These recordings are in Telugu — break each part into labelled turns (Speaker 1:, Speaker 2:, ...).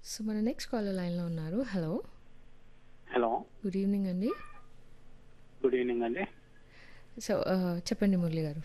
Speaker 1: సో మన నెక్స్ట్ కాలర్ లైన్లో ఉన్నారు హలో
Speaker 2: హలో
Speaker 1: గుడ్ ఈవినింగ్ అండి
Speaker 2: గుడ్ ఈవినింగ్ అండి
Speaker 1: సో ఆ, చెప్పండి మురళి గారు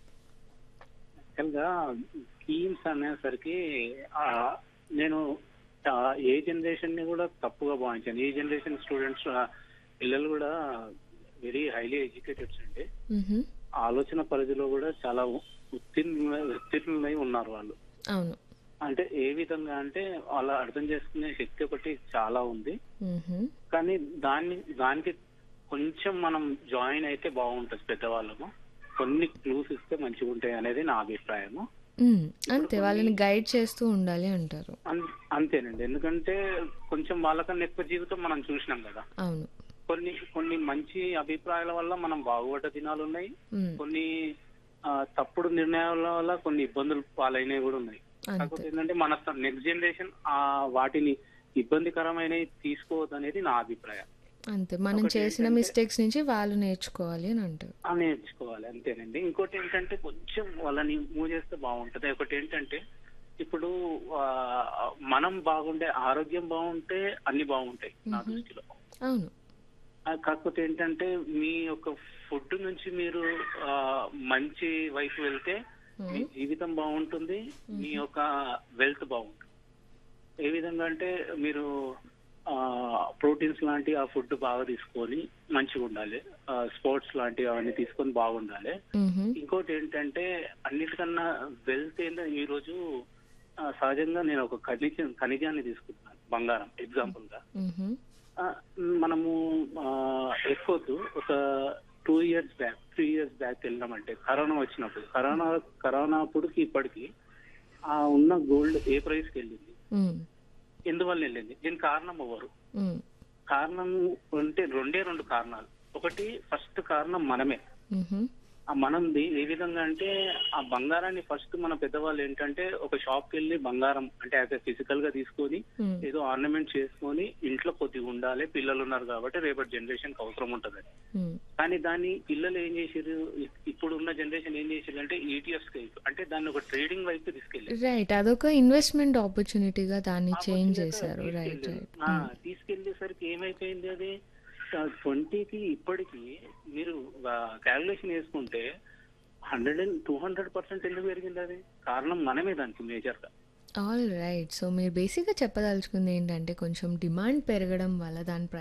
Speaker 2: యాక్చువల్గా స్కీమ్స్ అనేసరికి ఆ, నేను ఆ, ఏ జనరేషన్ ని కూడా తప్పుగా భావించాను ఈ జనరేషన్ స్టూడెంట్స్ పిల్లలు కూడా వెరీ హైలీ ఎడ్యుకేటెడ్స్ అండి
Speaker 1: మ్హూ.
Speaker 2: ఆలోచన పరిధిలో కూడా చాలా ఉత్తీర్ణ ఉత్తీర్ణులై ఉన్నారు వాళ్ళు
Speaker 1: అవును
Speaker 2: అంటే ఏ విధంగా అంటే వాళ్ళ అర్థం చేసుకునే శక్తి ఒకటి చాలా ఉంది
Speaker 1: మ్హూ.
Speaker 2: కానీ దాన్ని దానికి కొంచెం మనం జాయిన్ అయితే బాగుంటుంది పెద్దవాళ్ళము కొన్ని క్లూస్ ఇస్తే మంచిగా ఉంటాయి అనేది నా అభిప్రాయము
Speaker 1: మ్, అంతే వాళ్ళని గైడ్ చేస్తూ ఉండాలి అంటారు
Speaker 2: అన్- అంతేనండి ఎందుకంటే కొంచెం వాళ్ళకన్నా ఎక్కువ జీవితం మనం చూసినాం కదా
Speaker 1: అవును
Speaker 2: కొన్ని కొన్ని మంచి అభిప్రాయాల వల్ల మనం బాగుపడ్డ దినాలు ఉన్నాయి
Speaker 1: మ్,
Speaker 2: కొన్ని ఆ, తప్పుడు నిర్ణయాల వల్ల కొన్ని ఇబ్బందులు పాలైనవి కూడా ఉన్నాయి
Speaker 1: అంతే
Speaker 2: కాకపోతే ఏంటంటే మన నెక్స్ట్ జనరేషన్ ఆ వాటిని ఇబ్బందికరమైనవి తీసుకోవద్దు అనేది నా అభిప్రాయం
Speaker 1: అంతే మనం
Speaker 2: ఒకటి
Speaker 1: చేసిన
Speaker 2: ఏంటంటే-
Speaker 1: మిస్టేక్స్ నుంచి వాళ్ళు నేర్చుకోవాలి అని అంటారు
Speaker 2: ఆ నేర్చుకోవాలి అంతేనండి ఇంకోటి ఏంటంటే కొంచెం వాళ్ళని మూవ్ చేస్తే బాగుంటది ఒకటి ఏంటంటే ఇప్పుడు ఆ, మనం బాగుండే ఆరోగ్యం బాగుంటే అన్ని బాగుంటాయి నా
Speaker 1: మ్మ్.
Speaker 2: దృష్టిలో
Speaker 1: అవును
Speaker 2: ఆ, కాకపోతే ఏంటంటే మీ యొక్క ఫుడ్ నుంచి మీరు ఆ, మంచి వైపు వెళ్తే మీ
Speaker 1: మ్,
Speaker 2: జీవితం బాగుంటుంది మీ యొక్క వెల్త్ బాగుంటుంది ఏ విధంగా అంటే మీరు ప్రోటీన్స్ లాంటి ఆ ఫుడ్ బాగా తీసుకొని మంచిగా ఉండాలి స్పోర్ట్స్ లాంటివి అవన్నీ తీసుకొని బాగుండాలి
Speaker 1: మ్హూ.
Speaker 2: ఇంకోటి ఏంటంటే అన్నిటికన్నా వెల్త్ ఏంటంటే ఈ రోజు ఆ, సహజంగా నేను ఒక ఖనిజం ఖనిజాన్ని తీసుకుంటున్నాను బంగారం ఎగ్జాంపుల్ గా
Speaker 1: మ్హూ.
Speaker 2: ఆ, మనము ఎక్కోతు ఒక two years back three years back వెళ్ళినామంటే కరోనా వచ్చినప్పుడు కరోనా కరోనా అప్పుడుకి ఇప్పటికి ఆ ఉన్న గోల్డ్ ఏ ప్రైస్ కి వెళ్ళింది
Speaker 1: మ్,
Speaker 2: ఎందువల్ల వెళ్ళింది దీనికి కారణం ఎవరు
Speaker 1: మ్,
Speaker 2: కారణం అంటే రెండే రెండు కారణాలు ఒకటి ఫస్ట్ కారణం మనమే
Speaker 1: మ్హూ.
Speaker 2: ఆ మనంది ఏ విధంగా అంటే ఆ బంగారాన్ని ఫస్ట్ మన పెద్దవాళ్ళు ఏంటంటే ఒక షాప్ కి వెళ్ళి బంగారం అంటే యాజ్ ఫిజికల్ గా తీసుకొని
Speaker 1: మ్,
Speaker 2: ఏదో ఆర్నమెంట్ చేసుకొని ఇంట్లో కొద్దిగా ఉండాలి పిల్లలు ఉన్నారు కాబట్టి రేపటి జనరేషన్ కి అవసరం ఉంటది
Speaker 1: మ్,
Speaker 2: కానీ దాన్ని పిల్లలు ఏం చేసారు ఇప్పుడు ఉన్న జనరేషన్ ఏం చేసారు అంటే ఈటీఎఫ్స్ అంటే దాన్ని ఒక ట్రేడింగ్ వైపు తీసుకెళ్ళారు
Speaker 1: రైట్ అదొక ఇన్వెస్ట్మెంట్ ఆపర్చునిటీగా దాన్ని చేంజ్ చేశారు రైట్ రైట్
Speaker 2: ఆ, తీసుకెళ్లేసరికి ఏమైపోయింది అది ట్వంటీకి ఇప్పటికి మీరు క్యాల్కులేషన్ వేసుకుంటే hundred and two hundred percent ఎందుకు పెరిగింది అది కారణం మనమే దానికి మేజర్ గా
Speaker 1: ఆల్ రైట్ సో మీరు బేసిక్గా చెప్పదలుచుకుంది ఏంటంటే కొంచెం డిమాండ్ పెరగడం వల్ల దాని